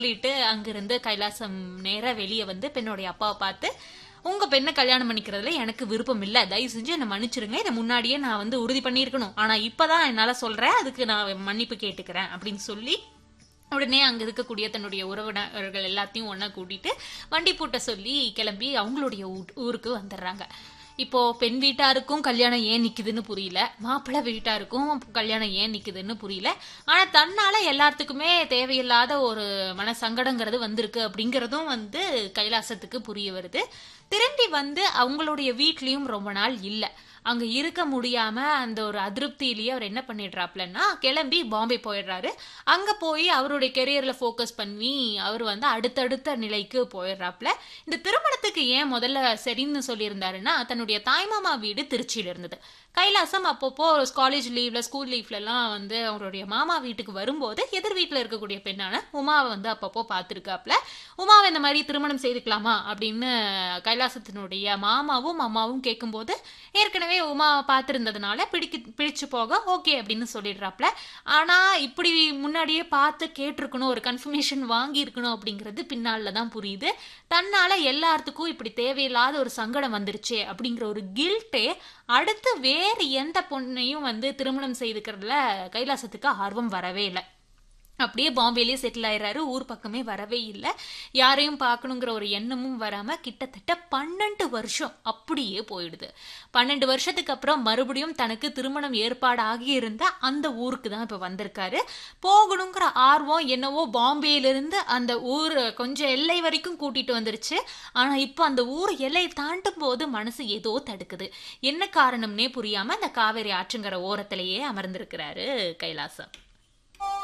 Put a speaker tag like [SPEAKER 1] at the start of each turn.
[SPEAKER 1] சொல்லிட்டு அங்கிருந்து கைலாசம் நேரா வெளியே வந்து பெண்ணுடைய அப்பாவை பார்த்து உங்க பெண்ணை கல்யாணம் பண்ணிக்கிறதுல எனக்கு விருப்பம் இல்ல தயவு செஞ்சு என்ன மன்னிச்சிருங்க இதை முன்னாடியே நான் வந்து உறுதி பண்ணியிருக்கணும் ஆனா இப்பதான் என்னால சொல்றேன் அதுக்கு நான் மன்னிப்பு கேட்டுக்கிறேன் அப்படின்னு சொல்லி உடனே அங்க இருக்கக்கூடிய தன்னுடைய உறவினர்கள் எல்லாத்தையும் ஒண்ணா கூட்டிட்டு வண்டி பூட்ட சொல்லி கிளம்பி அவங்களுடைய ஊ- ஊருக்கு வந்துடுறாங்க இப்போ பெண் வீட்டாருக்கும் கல்யாணம் ஏன் நிக்குதுன்னு புரியல மாப்பிள்ளை வீட்டாருக்கும் கல்யாணம் ஏன் நிக்குதுன்னு புரியல ஆனா தன்னால எல்லாத்துக்குமே தேவையில்லாத ஒரு மன சங்கடங்கிறது வந்திருக்கு அப்படிங்கறதும் வந்து கைலாசத்துக்கு புரிய வருது திரும்பி வந்து அவங்களுடைய வீட்லயும் ரொம்ப நாள் இல்ல அங்க இருக்க முடியாம அந்த ஒரு அதிருப்தியிலேயே அவர் என்ன பண்ணிடுறாப்லன்னா கிளம்பி பாம்பே போயிடுறாரு அங்க போய் அவருடைய கெரியர்ல ஃபோக்கஸ் பண்ணி அவர் வந்து அடுத்தடுத்த நிலைக்கு போயிடுறாப்ல இந்த திருமணத்துக்கு ஏன் முதல்ல சரின்னு சொல்லியிருந்தாருன்னா தன்னுடைய தாய்மாமா வீடு திருச்சியில இருந்தது கைலாசம் அப்பப்போ காலேஜ் லீவ்ல ஸ்கூல் லீவ்ல எல்லாம் வந்து அவருடைய மாமா வீட்டுக்கு வரும்போது எதிர் வீட்டுல இருக்கக்கூடிய பெண்ணான உமாவை வந்து அப்பப்போ பார்த்துருக்காப்ல உமாவை இந்த மாதிரி திருமணம் செய்துக்கலாமா அப்படின்னு கைலாசத்தினுடைய மாமாவும் அம்மாவும் கேட்கும்போது ஏற்கனவே உமாவை பார்த்துருந்ததுனால பிடிக்கு பிடிச்சு போக ஓகே அப்படின்னு சொல்லிடுறாப்ல ஆனா இப்படி முன்னாடியே பார்த்து கேட்டிருக்கணும் ஒரு கன்ஃபர்மேஷன் வாங்கி இருக்கணும் அப்படிங்கிறது பின்னால தான் புரியுது தன்னால எல்லாத்துக்கும் இப்படி தேவையில்லாத ஒரு சங்கடம் வந்துருச்சே அப்படிங்கிற ஒரு கில்ட்டே அடுத்து வேறு எந்த பொண்ணையும் வந்து திருமணம் செய்துக்கிறதுல கைலாசத்துக்கு ஆர்வம் வரவே இல்லை அப்படியே பாம்பேலயே செட்டில் ஆயிடுறாரு ஊர் பக்கமே வரவே இல்லை யாரையும் பார்க்கணுங்கிற ஒரு எண்ணமும் வராம கிட்டத்தட்ட பன்னெண்டு வருஷம் அப்படியே போயிடுது பன்னெண்டு வருஷத்துக்கு அப்புறம் மறுபடியும் தனக்கு திருமணம் ஏற்பாடாகி இருந்த அந்த ஊருக்கு தான் இப்ப வந்திருக்காரு போகணுங்கிற ஆர்வம் என்னவோ பாம்பேயிலிருந்து அந்த ஊர் கொஞ்சம் எல்லை வரைக்கும் கூட்டிட்டு வந்துருச்சு ஆனா இப்போ அந்த ஊர் எல்லை தாண்டும் போது மனசு ஏதோ தடுக்குது என்ன காரணம்னே புரியாம அந்த காவேரி ஆற்றுங்கிற ஓரத்திலேயே அமர்ந்திருக்கிறாரு கைலாசம்